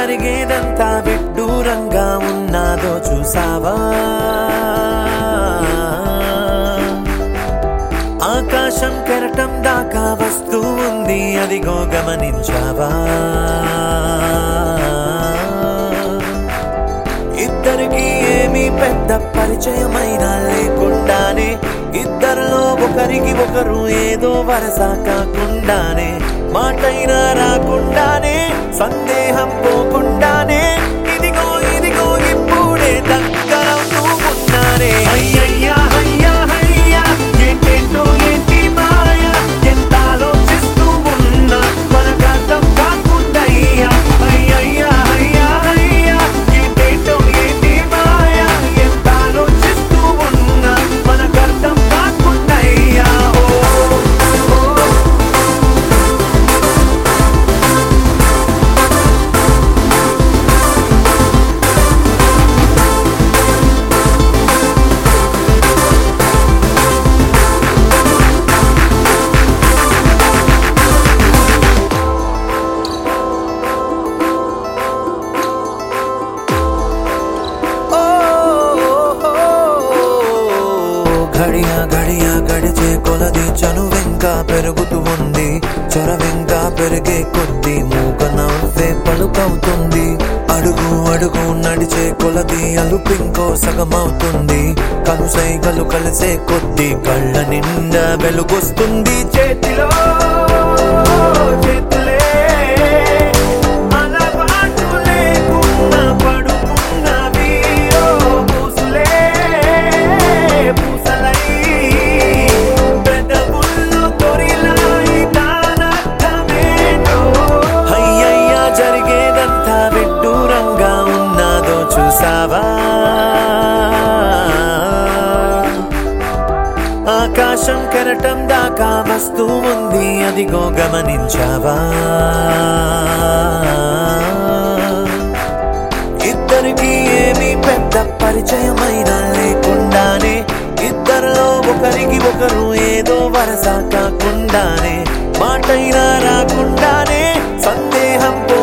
జరిగేదంతా విడ్డూరంగా ఉన్నాదో చూసావా ఆకాశం కెరటం దాకా వస్తూ ఉంది అదిగో గమనించావా ఇద్దరికి ఏమీ పెద్ద పరిచయమైన లేకుండానే ఇద్దరిలో ఒకరికి ఒకరు ఏదో వరస కాకుండానే మాటైనా రాకుండానే సందేహం పోకుండానే ఇదిగో ఇదిగో ఇప్పుడే దగ్గరవుతూ ఉన్నానే అయ్యయ్యా అయ్యా అయ్యా ఏంటేంటో ఏంటి మాయ ఎంత ఆలోచిస్తూ ఉన్నా మనకర్థం కాకుండయ్యా అయ్యయ్యా అయ్యా అయ్యా ఏంటేంటో ఏంటి మాయ ఎంత ఆలోచిస్తూ ఉన్నా మనకర్థం కాకుండయ్యా ఓ ఓ ఓ ఘడియ ఘడియ గడిచే కొలది చనువింకా పెరుగుతూ ఉంది చొరవింకా పెరిగే కొద్ది మూక నవ్వే పలుకవుతుంది అడుగు అడుగు నడిచే కొలది అలుపింకో సగమవుతుంది కనుసైగలు కలిసే కొద్ది కళ్ళ నిండా వెలుగొస్తుంది చేతిలో చేతులే అలవాటు లేకుండా పడుకున్నవి ఓ పూసులే పూసలై పెదవుల్లో తొరిలాయి దానర్థమేంటో అయ్యయ్యా జరిగేదంతా విడ్డూరంగా ఉన్నాదో చూసావా ఆకాశం కెరటం దాకా వస్తూ ఉంది అదిగో గమనించావా ఇద్దరికి ఏమీ పెద్ద పరిచయమైన లేకుండానే ఇద్దరిలో ఒకరికి ఒకరు ఏదో వరస కాకుండానే మాటైనా రాకుండానే సందేహం పో